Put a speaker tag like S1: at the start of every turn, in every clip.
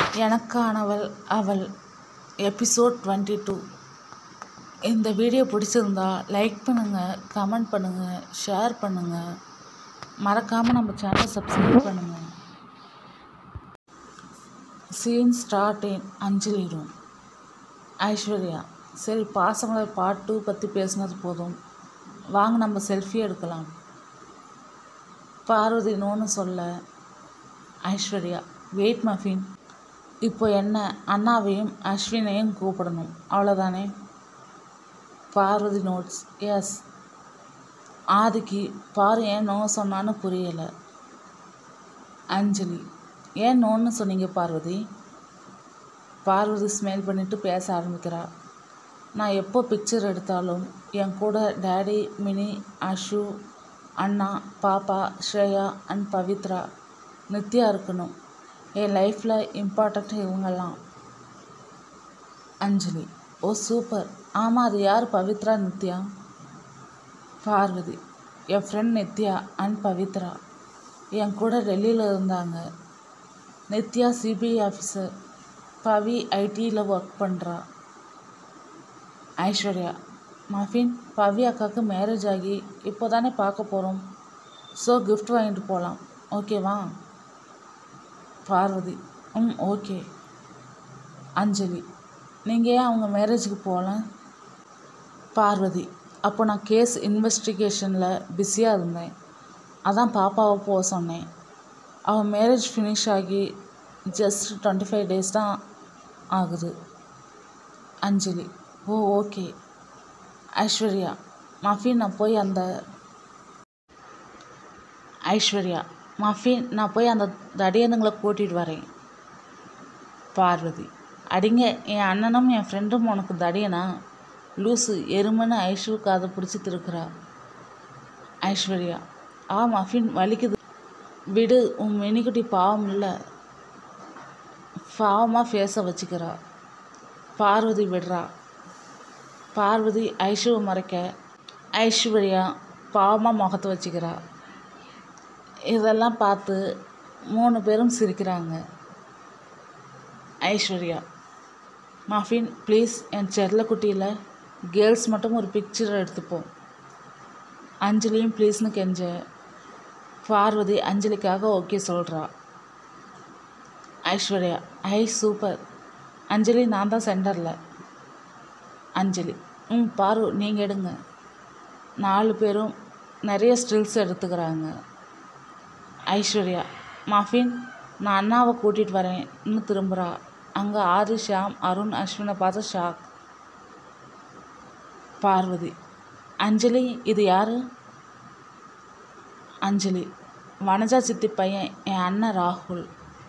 S1: எனக்கானவள் அவள் episode twenty two இந்த video பிடிச்சிருந்தா லைக் பண்ணுங்கள் கமெண்ட் பண்ணுங்கள் ஷேர் பண்ணுங்கள் மறக்காமல் நம்ம சேனலை சப்ஸ்கிரைப் பண்ணுங்கள் scene start in Anjali room Aishwarya சரி பாசமலர் பார்ட் டூ பற்றி பேசினது போதும் வாங்க நம்ம செல்ஃபி எடுக்கலாம் பார்வதி நோன்னு சொல்ல ஐஸ்வர்யா வெயிட் மஃபின் இப்போ என்ன அண்ணாவையும் அஸ்வினையும் கூப்பிடணும் அவ்வளோதானே பார்வதி நோட்ஸ் எஸ் ஆதிக்கு பாரு ஏன் நோ சொன்னான்னு புரியலை அஞ்சலி ஏன் நோன்னு சொன்னீங்க பார்வதி பார்வதி ஸ்மெல் பண்ணிட்டு பேச ஆரம்பிக்கிறா நான் எப்போ பிக்சர் எடுத்தாலும் என் கூட டேடி மினி அஷு அண்ணா பாப்பா ஸ்ரேயா அண்ட் பவித்ரா நித்யா இருக்கணும் என் லைஃப்பில் இம்பார்ட்டண்ட் இவங்கெல்லாம் அஞ்சலி ஓ சூப்பர் ஆமாம் அது யார் பவித்ரா நித்யா பார்வதி என் ஃப்ரெண்ட் நித்யா அண்ட் பவித்ரா என் கூட டெல்லியில் இருந்தாங்க நித்யா சிபிஐ ஆஃபீஸர் பவி ஐடியில் ஒர்க் பண்ணுறா ஐஸ்வர்யா மஃபின் பவி அக்காவுக்கு மேரேஜ் ஆகி இப்போ தானே பார்க்க போகிறோம் ஸோ கிஃப்ட் வாங்கிட்டு போகலாம் ஓகேவா பார்வதி ம் ஓகே அஞ்சலி நீங்கள் ஏன் அவங்க மேரேஜுக்கு போகல பார்வதி அப்போ நான் கேஸ் இன்வெஸ்டிகேஷனில் பிஸியாக இருந்தேன் அதான் பாப்பாவை போக சொன்னேன் அவன் மேரேஜ் ஃபினிஷ் ஆகி ஜஸ்ட் டுவெண்ட்டி ஃபைவ் டேஸ் தான் ஆகுது Anjali oh okay Aishwarya muffin நான் போய் அந்த ஐஸ்வர்யா மஃபின் நான் போய் அந்த தடியனுங்களை கூட்டிகிட்டு வரேன் பார்வதி அடிங்க என் அண்ணனும் என் ஃப்ரெண்டும் உனக்கு தடியனா லூசு எருமன்னு ஐஷு காதை பிடிச்சி திருக்குறா ஐஸ்வர்யா ஆ மஃபின் வலிக்குது விடு உன் மினிக்குட்டி பாவம் இல்லை பாவமாக ஃபேஸை வச்சுக்கிறா பார்வதி விடுறா பார்வதி ஐஷுவை மறைக்க ஐஸ்வர்யா பாவமாக முகத்தை வச்சுக்கிறா இதெல்லாம் பார்த்து மூணு பேரும் சிரிக்கிறாங்க ஐஸ்வர்யா மஃபின் ப்ளீஸ் என் செல்லக்குட்டியில் கேர்ள்ஸ் மட்டும் ஒரு பிக்சர் எடுத்துப்போம் அஞ்சலியும் ப்ளீஸ்னு கெஞ்ச பார்வதி அஞ்சலிக்காக ஓகே சொல்கிறா ஐஸ்வர்யா ஐ சூப்பர் அஞ்சலி நான் தான் சென்டரில் அஞ்சலி ம் பாரு நீங்கள் எடுங்க நாலு பேரும் நிறைய ஸ்டில்ஸ் எடுத்துக்கிறாங்க ஐஸ்வர்யா மஃபின் நான் அண்ணாவை கூட்டிகிட்டு வரேன் இன்னும் திரும்புகிறா அங்கே ஆதி ஷியாம் அருண் அஸ்வினை பார்த்து ஷாக் பார்வதி அஞ்சலி இது யார் அஞ்சலி வனஜா சித்தி பையன் என் அண்ணன் ராகுல்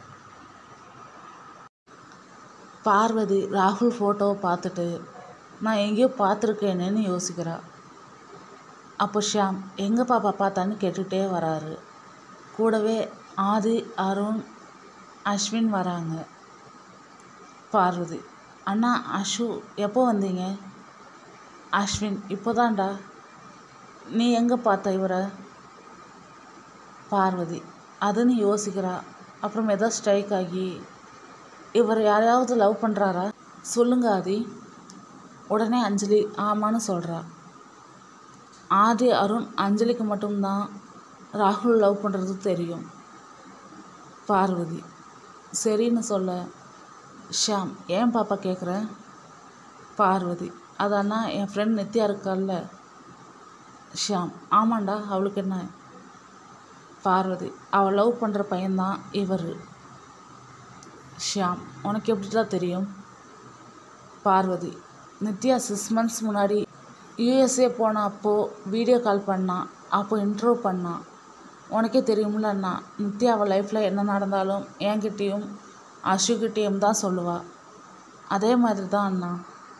S1: பார்வதி ராகுல் ஃபோட்டோவை பார்த்துட்டு நான் எங்கேயோ பார்த்துருக்கேனேன்னு யோசிக்கிறா அப்போ ஷியாம் எங்கே பாப்பா பார்த்தான்னு கேட்டுகிட்டே வராரு கூடவே ஆதி அருண் அஸ்வின் வராங்க பார்வதி அண்ணா அஷு எப்போ வந்தீங்க அஸ்வின் இப்போதான்டா நீ எங்கே பார்த்த இவரை பார்வதி அதுன்னு யோசிக்கிறா அப்புறம் ஏதோ ஸ்ட்ரைக் ஆகி இவர் யாரையாவது லவ் பண்ணுறாரா சொல்லுங்க ஆதி உடனே அஞ்சலி ஆமான்னு சொல்கிறா ஆதி அருண் அஞ்சலிக்கு மட்டும்தான் ராகுல் லவ் பண்ணுறது தெரியும் பார்வதி சரின்னு சொல்ல ஷாம் ஏன் பாப்பா கேட்குற பார்வதி அதாண்ணா என் ஃப்ரெண்ட் நித்யா இருக்கால்ல ஷாம் ஆமாண்டா அவளுக்கு என்ன பார்வதி அவள் லவ் பண்ணுற பையன்தான் இவர் ஷியாம் உனக்கு எப்படிடா தெரியும் பார்வதி நித்யா சிக்ஸ் மந்த்ஸ் முன்னாடி யூஎஸ்ஏ போன அப்போது வீடியோ கால் பண்ணான் அப்போ இன்ட்ரோ பண்ணான் உனக்கே தெரியும்ல அண்ணா நித்யா அவள் லைஃப்பில் என்ன நடந்தாலும் என்கிட்டேயும் அஷுக்கிட்டேயும் தான் சொல்லுவாள் அதே மாதிரி தான் அண்ணா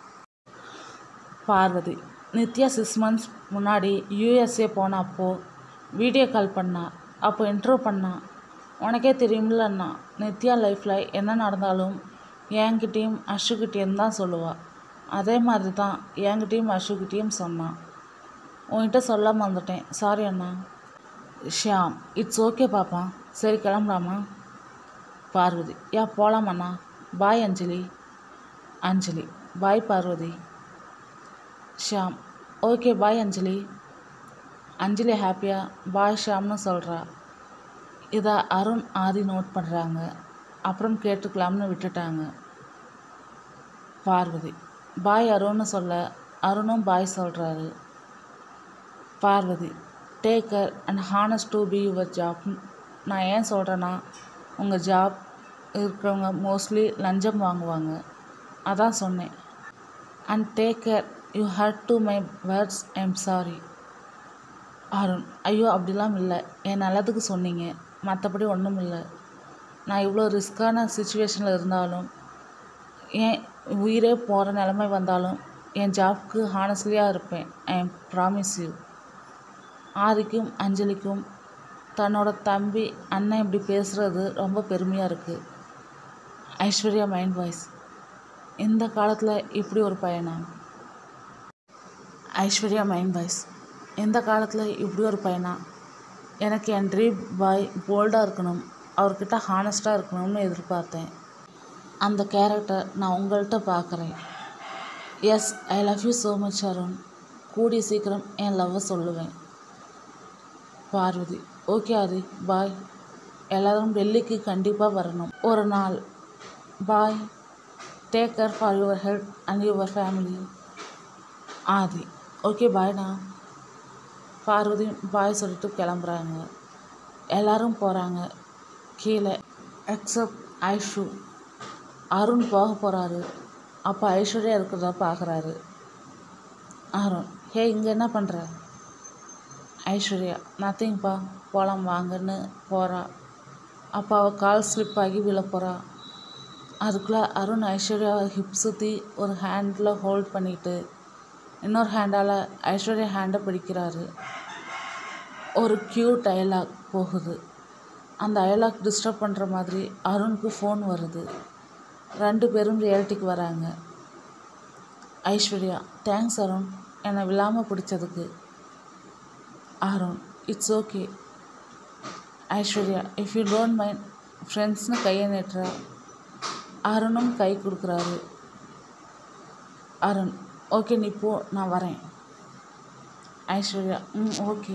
S1: பார்வதி நித்யா சிக்ஸ் மந்த்ஸ் முன்னாடி யூஎஸ்ஏ போன அப்போது வீடியோ கால் பண்ணா அப்போ இன்ட்ரோ பண்ணா உனக்கே தெரியும்ல அண்ணா நித்யா லைஃப்பில் என்ன நடந்தாலும் என்கிட்டேயும் அஷுக்கிட்டேயும் தான் சொல்லுவாள் அதே மாதிரி தான் என்கிட்டேயும் அஷுக்கிட்டேயும் சொன்னான் உன்கிட்ட சொல்லாமல் வந்துட்டேன் சாரி அண்ணா ஷியாம் இட்ஸ் ஓகே பாப்பா சரி கிளம்பலாமா பார்வதி யா போகலாமண்ணா bye Anjali Anjali bye Parvathi Shyam okay bye Anjali Anjali ஹாப்பியாக பாய் ஷியாம்னு சொல்கிறா இதை அருண் ஆதி நோட் பண்ணுறாங்க அப்புறம் கேட்டுக்கலாம்னு விட்டுட்டாங்க பார்வதி பாய் அருண்னு சொல்ல அருணும் பாய் சொல்கிறாரு Parvathi take care and honest to be your job நான் ஏன் சொல்கிறேன்னா உங்கள் ஜாப் இருக்கிறவங்க மோஸ்ட்லி லஞ்சம் வாங்குவாங்க அதான் சொன்னேன் and take care you hurt to my words I'm sorry Arun ஐயோ அப்படிலாம் இல்லை என் நல்லதுக்கு சொன்னீங்க மற்றபடி ஒன்றும் இல்லை நான் இவ்வளோ ரிஸ்க்கான சுச்சுவேஷனில் இருந்தாலும் ஏன் உயிரே போகிற நிலமை வந்தாலும் என் ஜாப்க்கு ஹானஸ்ட்லியாக இருப்பேன் ஐ எம் ப்ராமிஸ் யூ ஆதிக்கும் அஞ்சலிக்கும் தன்னோட தம்பி அண்ணன் இப்படி பேசுகிறது ரொம்ப பெருமையாக இருக்குது ஐஸ்வர்யா மைண்ட் வாய்ஸ் இந்த காலத்தில் இப்படி ஒரு பையனா ஐஸ்வர்யா மைண்ட் வாய்ஸ் இந்த காலத்தில் இப்படி ஒரு பையனா எனக்கு என் ட்ரீம் பாய் போல்டாக இருக்கணும் அவர்கிட்ட ஹானஸ்ட்டாக இருக்கணும்னு எதிர்பார்த்தேன் அந்த கேரக்டர் நான் உங்கள்கிட்ட பார்க்குறேன் yes I love you so much Arun கூடிய சீக்கிரம் என் லவ்வை சொல்லுவேன் பார்வதி ஓகே ஆதி பாய் எல்லாரும் டெல்லிக்கு கண்டிப்பாக வரணும் ஒரு நாள் bye take care for your health and your family Adi okay பாய்ண்ணா பார்வதி பாய் சொல்லிட்டு கிளம்புறாங்க எல்லாரும் போகிறாங்க கீழே எக்ஸப்ட் ஐஷு அருண் போக போகிறாரு அப்போ ஐஸ்வர்யா இருக்கிறத பார்க்குறாரு அருண் ஹே இங்கே என்ன பண்ணுற ஐஸ்வர்யா நத்திங்ப்பா போகலாம் வாங்கன்னு போகிறா அப்போ அவள் கால் ஸ்லிப் ஆகி விழ போகிறா அதுக்குள்ளே அருண் ஐஸ்வர்யா ஹிப் சுற்றி ஒரு ஹேண்டில் ஹோல்ட் பண்ணிட்டு இன்னொரு ஹேண்டால் ஐஸ்வர்யா ஹேண்டை பிடிக்கிறாரு ஒரு க்யூ டயலாக் போகுது அந்த டயலாக் டிஸ்டர்ப் பண்ணுற மாதிரி அருணுக்கு ஃபோன் வருது ரெண்டு பேரும் ரியாலிட்டிக்கு வராங்க ஐஸ்வர்யா தேங்க்ஸ் அருண் என்னை விழாமல் பிடிச்சதுக்கு Arun it's okay Aishwarya if you don't mind ஃப்ரெண்ட்ஸ்னு கையை நீட்டுறா அருணும் கை கொடுக்குறாரு அருண் ஓகே நீ போ நான் வரேன் Aishwarya hmm okay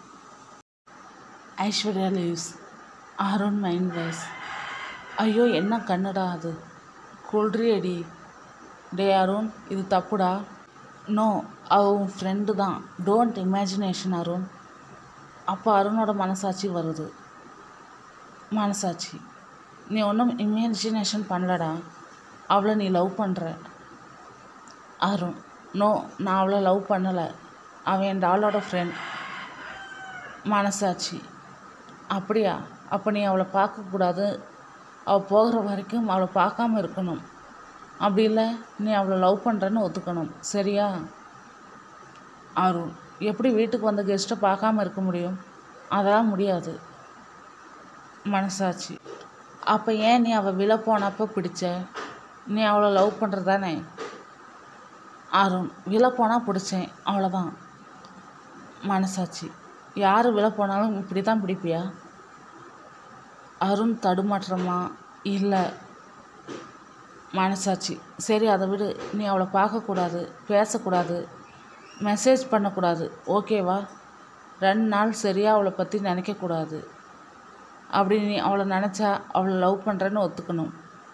S1: Aishwarya leaves Arun mind voice ஐயோ என்ன கண்ணுடா அது கொள்றியடி டே அருண் இது தப்புடா நோ அவன் ஃப்ரெண்டு தான் டோன்ட் இமேஜினேஷன் அருண் அப்போ அருணோட மனசாட்சி வருது மனசாட்சி நீ ஒன்றும் இமேஜினேஷன் பண்ணலடா அவளை நீ லவ் பண்ணுற அருண் நோ நான் அவளை லவ் பண்ணலை அவன் என் டாலோட ஃப்ரெண்ட் மனசாட்சி அப்படியா அப்போ நீ அவளை பார்க்கக்கூடாது அவள் போகிற வரைக்கும் அவளை பார்க்காம இருக்கணும் அப்படி இல்லை நீ அவளை லவ் பண்ணுறன்னு ஒத்துக்கணும் சரியா அருண் எப்படி வீட்டுக்கு வந்த கெஸ்ட்டை பார்க்காம இருக்க முடியும் அதெல்லாம் முடியாது மனசாட்சி அப்போ ஏன் நீ அவள் விழ போனப்போ பிடிச்ச நீ அவளை லவ் பண்ணுறதானே அருண் விழ போனால் பிடிச்சேன் அவ்வளோதான் மனசாட்சி யார் விழ போனாலும் இப்படி தான் பிடிப்பியா அருண் தடுமாற்றமா இல்லை மனசாட்சி சரி அதை விடு நீ அவளை பார்க்கக்கூடாது பேசக்கூடாது மெசேஜ் பண்ணக்கூடாது ஓகேவா ரெண்டு நாள் சரியாக அவளை பற்றி நினைக்கக்கூடாது அப்படி நீ அவளை நினச்சா அவளை லவ் பண்ணுறேன்னு ஒத்துக்கணும்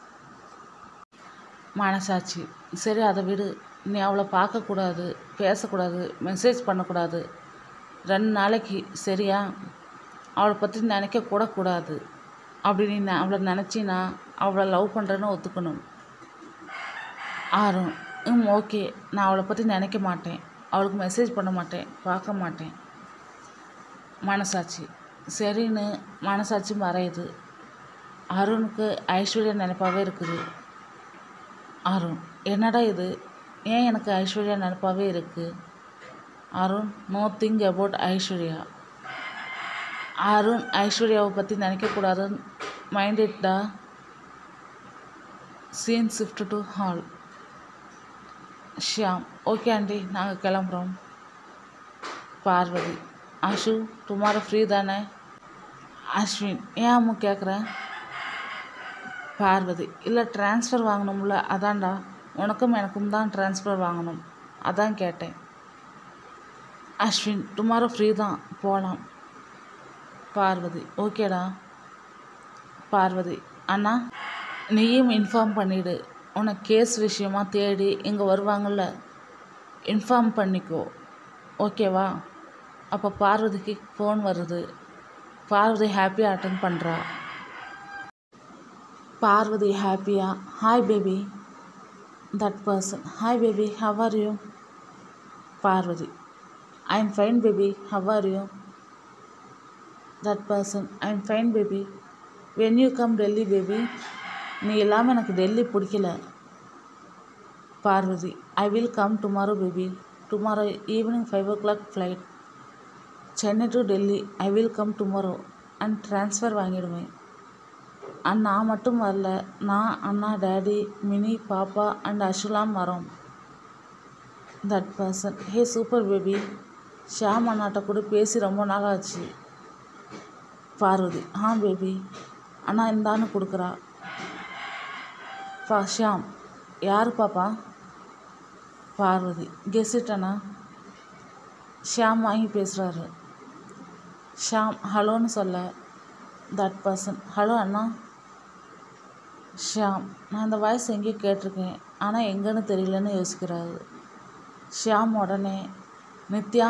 S1: மனசாட்சி சரி அதை விடு நீ அவளை பார்க்கக்கூடாது பேசக்கூடாது மெசேஜ் பண்ணக்கூடாது ரெண்டு நாளைக்கு சரியா அவளை பற்றி நினைக்க கூட கூடாது அப்படி நீ ந- அவளை நினச்சினா அவளை லவ் பண்ணுறேன்னு ஒத்துக்கணும் ஆறும் ம் ஓகே நான் அவளை பற்றி நினைக்க மாட்டேன் அவளுக்கு மெசேஜ் பண்ண மாட்டேன் பார்க்க மாட்டேன் மனசாட்சி சரின்னு மனசாட்சி மறையுது அருணுக்கு ஐஸ்வர்யா நினைப்பாவே இருக்குது அருண் என்னடா இது ஏன் எனக்கு ஐஸ்வர்யா நினைப்பாவே இருக்குது Arun no think about Aishwarya Arun ஐஸ்வர்யாவை பற்றி நினைக்கக்கூடாதுன்னு மைண்ட் இட்டா scene shift to hall Shyam okay aunty நாங்கள் கிளம்புறோம் பார்வதி ஆஷு டுமாரோ ஃப்ரீ தானே அஸ்வின் ஏன் அம்மா கேட்குறேன் பார்வதி இல்லை ட்ரான்ஸ்ஃபர் வாங்கணும்ல அதான்டா உனக்கும் எனக்கும் தான் ட்ரான்ஸ்ஃபர் வாங்கணும் அதான் கேட்டேன் அஸ்வின் டுமாரோ ஃப்ரீ தான் போகலாம் பார்வதி ஓகேடா பார்வதி அண்ணா நீயும் இன்ஃபார்ம் பண்ணிவிடு உனக்கு கேஸ் விஷயமா தேடி இங்கே வருவாங்கள்ல இன்ஃபார்ம் பண்ணிக்கோ ஓகேவா அப்போ பார்வதிக்கு ஃபோன் வருது பார்வதி ஹாப்பியாக அட்டன் பண்ணுறா பார்வதி ஹாப்பியா hi baby that person hi baby how are you Parvathi I am fine baby how are you that person I am fine baby when you come Delhi baby நீ இல்லாமல் எனக்கு டெல்லி பிடிக்கல Parvathi I will come tomorrow baby tomorrow evening five o'clock flight Chennai to Delhi I will come tomorrow and transfer வாங்கிடுவேன் and நான் மட்டும் வரல நான் அண்ணா டேடி மினி பாப்பா அண்ட் அஷுலாம் வரோம் that person hey super baby Shyam அண்ணாட்ட கூட பேசி ரொம்ப நாள் ஆச்சு பார்வதி ஆ பேபி அண்ணா இந்தான்னு கொடுக்குறா பா ஷியாம் யார் பாப்பா பார்வதி கெஸ்ட் அண்ணா ஷியாம் வாங்கி பேசுகிறாரு ஷியாம் ஹலோன்னு சொல்ல தட் பர்சன் ஹலோ அண்ணா ஷியாம் நான் இந்த வாய்ஸ் எங்கேயோ கேட்டிருக்கேன் ஆனால் எங்கன்னு தெரியலன்னு யோசிக்கிறாரு ஷியாம் உடனே நித்யா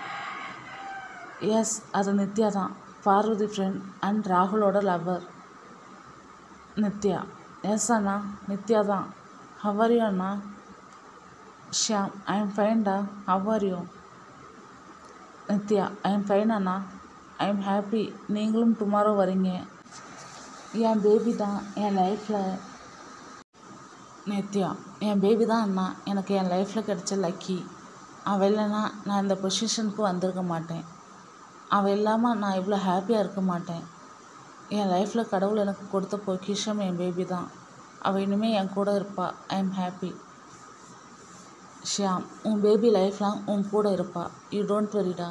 S1: எஸ் அது நித்யா தான் பார்வதி ஃப்ரெண்ட் அண்ட் ராகுலோட லவர் நித்யா எஸ் அண்ணா நித்யா தான் ஹவர் யூ அண்ணா ஷியாம் ஐ எம் ஃபைன்டா how are you Nithya I am fine அண்ணா ஐ எம் ஹாப்பி நீங்களும் டுமாரோ வரீங்க என் பேபி தான் என் லைஃப்பில் நித்யா என் பேபி தான் அண்ணா எனக்கு என் லைஃப்பில் கிடைச்ச லக்கி அவள் இல்லைன்னா நான் இந்த பொசிஷனுக்கு வந்திருக்க மாட்டேன் அவள் இல்லாமல் நான் இவ்வளோ ஹாப்பியாக இருக்க மாட்டேன் என் லைஃப்பில் கடவுள் எனக்கு கொடுத்த பொக்கிஷம் என் பேபி தான் அவள் இனிமேல் என் கூட இருப்பா ஐ எம் ஹாப்பி ஷியாம் உன் பேபி லைஃப்லாம் உன் கூட இருப்பா யூ டோன்ட் வெரிடா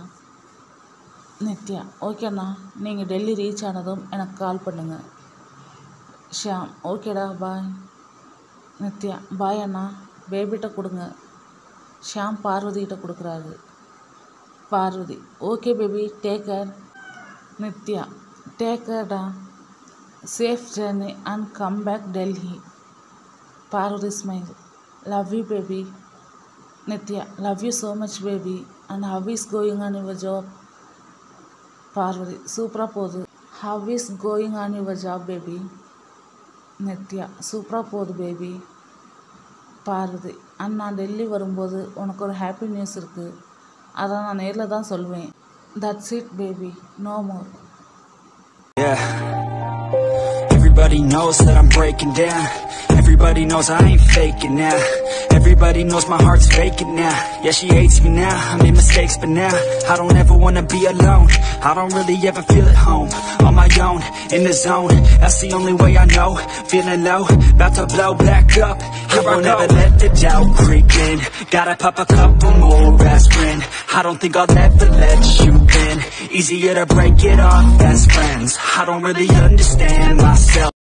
S1: நித்யா ஓகேண்ணா நீங்கள் டெல்லி ரீச் ஆனதும் எனக்கு கால் பண்ணுங்கள் ஷியாம் ஓகேடா பாய் நித்யா பாய் அண்ணா பேபிகிட்ட கொடுங்க ஷியாம் பார்வதிகிட்ட கொடுக்குறாரு Parvathi okay baby take care Nithya take கேர்டா safe journey and come back Delhi Parvathi smile love you baby Nithya love you so much baby and how is going on your job Parvathi சூப்பராக போகுது how is going on your job baby Nithya சூப்பராக போகுது baby Parvati அண்ணா டெல்லி வரும்போது உனக்கு ஒரு happy news இருக்குது அதை நான் நேரில் தான் சொல்வேன் that's it baby no more
S2: Yeah. Everybody knows that I'm breaking down. Everybody knows I ain't faking now. Everybody knows my heart's faking now. Yeah, she hates me now. I made mistakes, but now I don't ever wanna be alone. I don't really ever feel at home. On my own, in the zone. That's the only way I know. Feeling low, about to blow back up. I won't ever let the doubt creep in. Gotta pop a couple more aspirin. I don't think I'll ever let you in. Easier to break it off best friends. I don't really understand myself.